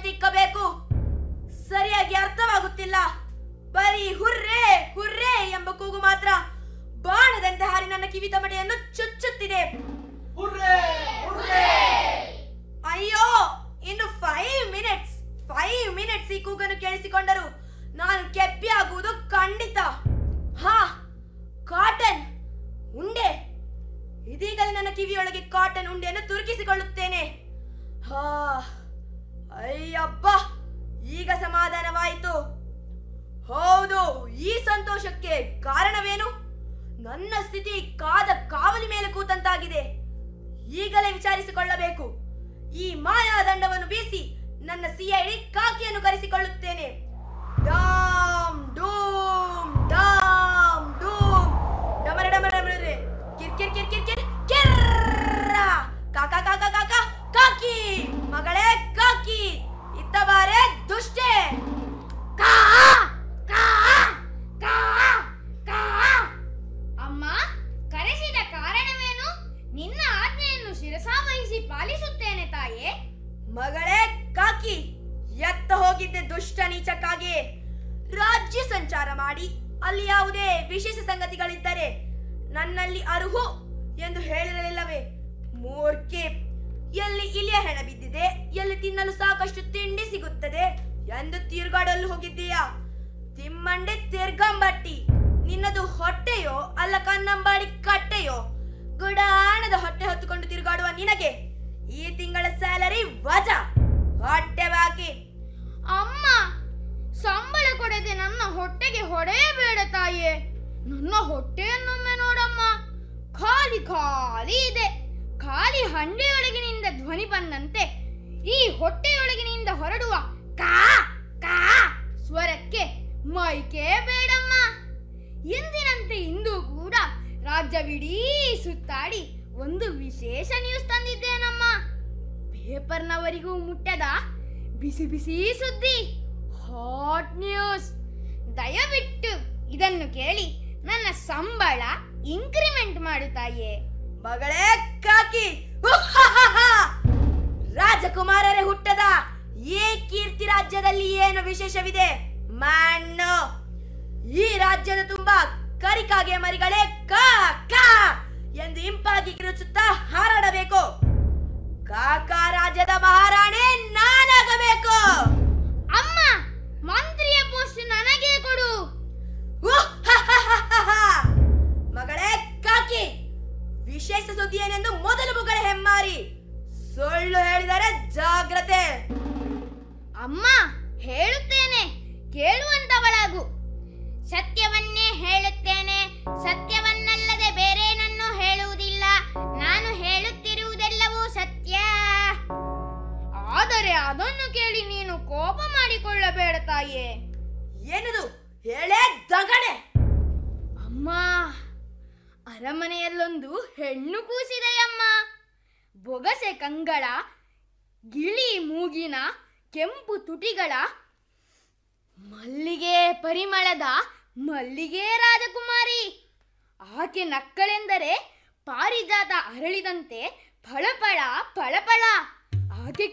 ತಿಕ್ಕಬೇಕು ಸರಿಯಾಗಿ ಅರ್ಥವಾಗುತ್ತಿಲ್ಲ ಬರೀ ಹುರ್ರೇ ಹುರ್ರೇ ಎಂಬ ಕೂಗು ಮಾತ್ರ ಬಾಣದಂತೆ ಹಾರಿ ನನ್ನ ಕಿವಿ ತಮಟೆಯನ್ನು ಚುಚ್ಚುತ್ತಿದೆ ಅಯ್ಯೋ ಇನ್ನು ಫೈವ್ ಮಿನಿಟ್ಸ್ ಫೈವ್ ಮಿನಿಟ್ಸ್ ಈ ಕೂಗನ್ನು ಕೇಳಿಸಿಕೊಂಡರು ನಾನು ಕೆಪ್ಪಿ ಆಗುವುದು ಖಂಡಿತ ಹಾ ಕಾಟನ್ ಉಂಡೆ ಇದೀಗಲೇ ನನ್ನ ಕಿವಿಯೊಳಗೆ ಕಾಟನ್ ಉಂಡೆಯನ್ನು ತುರುಕಿಸಿಕೊಳ್ಳುತ್ತೇನೆ ಹಾ ಅಯ್ಯಪ್ಪ ಈಗ ಸಮಾಧಾನವಾಯಿತು ಹೌದು ಈ ಸಂತೋಷಕ್ಕೆ ಕಾರಣವೇನು ನನ್ನ ಸ್ಥಿತಿ ಕಾದ ಕಾವಲಿ ಮೇಲೆ ಕೂತಂತಾಗಿದೆ ಈಗಲೇ ವಿಚಾರಿಸಿಕೊಳ್ಳಬೇಕು ಈ ಮಾಯಾ ದಂಡವನ್ನು ಬೀಸಿ ನನ್ನ ಸಿಐಡಿ ಕಾಕಿಯನ್ನು ಕರೆಸಿಕೊಳ್ಳುತ್ತೇನೆ ಡಾಮ್ ಡೂಮ್ ಡಾಮ್ ಡೂಮ್ ಡಮರೆ ಡಮರೆ ಡಮರೆ ಕಿರ್ ಕಿರ್ ಕಿರ್ ಕಿರ್ ಕಿರ್ ಕಿರ್ರ ಕಾಕ ಕಾಕ ಕಾಕ ಕಾಕಿ ಮಗಳೇ ಕಾಕಿ ಇತ್ತ ಬಾರೆ ದುಷ್ಟೆ ಕಾ ಕಾ ಕಾ ಕಾ ಅಮ್ಮ ಕರೆಸಿದ ಕಾರಣವೇನು ನಿನ್ನ ಆಜ್ಞೆಯನ್ನು ಶಿರಸಾವಹಿಸಿ ಪಾಲಿಸುತ್ತೇನೆ ತಾಯೇ ಮಗಳೇ ಕಾಕಿ ಎತ್ತ ಹೋಗಿದ್ದೆ ದುಷ್ಟ ನೀಚಕ್ಕಾಗಿ ರಾಜ್ಯ ಸಂಚಾರ ಮಾಡಿ ಅಲ್ಲಿ ಯಾವುದೇ ವಿಶೇಷ ಸಂಗತಿಗಳಿದ್ದರೆ ನನ್ನಲ್ಲಿ ಅರುಹು ಎಂದು ಹೇಳಿರಲಿಲ್ಲವೇ ಮೂರ್ಖೆ ಎಲ್ಲಿ ಇಲಿಯ ಹೆಣ ಬಿದ್ದಿದೆ ಎಲ್ಲಿ ತಿನ್ನಲು ಸಾಕಷ್ಟು ತಿಂಡಿ ಸಿಗುತ್ತದೆ ಎಂದು ತಿರುಗಾಡಲು ಹೋಗಿದ್ದೀಯಾ ತಿಮ್ಮಂಡೆ ತಿರ್ಗಂಬಟ್ಟಿ ನಿನ್ನದು ಹೊಟ್ಟೆಯೋ ಅಲ್ಲ ಕನ್ನಂಬಾಡಿ ಕಟ್ಟೆಯೋ ಗುಡಾಣದ ಹೊಟ್ಟೆ ಹೊತ್ತುಕೊಂಡು ತಿರುಗಾಡುವ ನಿನಗೆ ಈ ತಿಂಗಳ ಸ್ಯಾಲರಿ ವಜಾ ಹೊಟ್ಟೆ ಬಾಕಿ ಅಮ್ಮ ಸಂಬಳ ಕೊಡದೆ ನನ್ನ ಹೊಟ್ಟೆಗೆ ಹೊಡೆಯಬೇಡ ತಾಯೇ ನನ್ನ ಹೊಟ್ಟೆಯನ್ನೊಮ್ಮೆ ನೋಡಮ್ಮ ಖಾಲಿ ಖಾಲಿ ಇದೆ ಖಾಲಿ ಹಂಡೆಯೊಳಗಿನಿಂದ ಧ್ವನಿ ಬಂದಂತೆ ಈ ಹೊಟ್ಟೆಯೊಳಗಿನಿಂದ ಹೊರಡುವ ಕಾ ಕಾ ಸ್ವರಕ್ಕೆ ಮೈಕೆ ಬೇಡಮ್ಮ ಎಂದಿನಂತೆ ಇಂದು ಕೂಡ ರಾಜ್ಯವಿಡೀ ಸುತ್ತಾಡಿ ಒಂದು ವಿಶೇಷ ನ್ಯೂಸ್ ತಂದಿದ್ದೇನಮ್ಮ ಪೇಪರ್ನವರಿಗೂ ಮುಟ್ಟದ ಬಿಸಿ ಬಿಸಿ ಸುದ್ದಿ ಹಾಟ್ ನ್ಯೂಸ್ ದಯವಿಟ್ಟು ಇದನ್ನು ಕೇಳಿ ನನ್ನ ಸಂಬಳ ಇನ್ಕ್ರಿಮೆಂಟ್ ಮಾಡು ತಾಯೇ ಮಗಳೇ ಕಾಕಿ ಉಹ್ಹಹಹ! ರಾಜಕುಮಾರರೇ ಹುಟ್ಟದ ಈ ಕೀರ್ತಿ ರಾಜ್ಯದಲ್ಲಿ ಏನು ವಿಶೇಷವಿದೆ ಮಣ್ಣು ಈ ರಾಜ್ಯದ ತುಂಬಾ ಕರಿಕಾಗೆ ಮರಿಗಳೇ ಕಾ ಕಾ ಎಂದು ಇಂಪಾಗಿ ಕಿರುಚುತ್ತಾ ಹಾರಾಡಬೇಕು ಕಾಕಾ ರಾಜ್ಯದ ಮಹಾರಾಣಿ ನಾನಾಗಬೇಕು ಅಮ್ಮ ಮಂತ್ರಿಯ ಪೋಸ್ಟ್ ನನಗೆ ಕೊಡು ಉಹ್ಹಹಹಹ! ಮಗಳೇ ಕಾಕಿ ವಿಶೇಷ ಸುದ್ದಿ ಏನೆಂದು ಮೊದಲು ಮುಗಳ ಹೆಮ್ಮಾರಿ ಸುಳ್ಳು ಹೇಳಿದರೆ ಜಾಗ್ರತೆ ಅಮ್ಮ ಹೇಳುತ್ತೇನೆ ಕೇಳುವಂತವಳಾಗು ಸತ್ಯವನ್ನೇ ಹೇಳುತ್ತೇನೆ ಸತ್ಯವನ್ನಲ್ಲದೆ ಬೇರೇನನ್ನು ಹೇಳುವುದಿಲ್ಲ ನಾನು ಹೇಳುತ್ತಿರುವುದೆಲ್ಲವೂ ಸತ್ಯ ಆದರೆ ಅದನ್ನು ಕೇಳಿ ನೀನು ಕೋಪ ಮಾಡಿಕೊಳ್ಳಬೇಡ ತಾಯೇ ಏನದು ಹೇಳೇ ದಗಣೆ ಅಮ್ಮ ಅರಮನೆಯಲ್ಲೊಂದು ಹೆಣ್ಣು ಕೂಸಿದೆಯಮ್ಮ ಬೊಗಸೆ ಕಂಗಳ ಗಿಳಿ ಮೂಗಿನ ಕೆಂಪು ತುಟಿಗಳ ಮಲ್ಲಿಗೆ ಪರಿಮಳದ ಮಲ್ಲಿಗೆ ರಾಜಕುಮಾರಿ ಆಕೆ ನಕ್ಕಳೆಂದರೆ ಪಾರಿಜಾತ ಅರಳಿದಂತೆ ಫಳಫಳ ಫಳಫಳ ಆಕೆ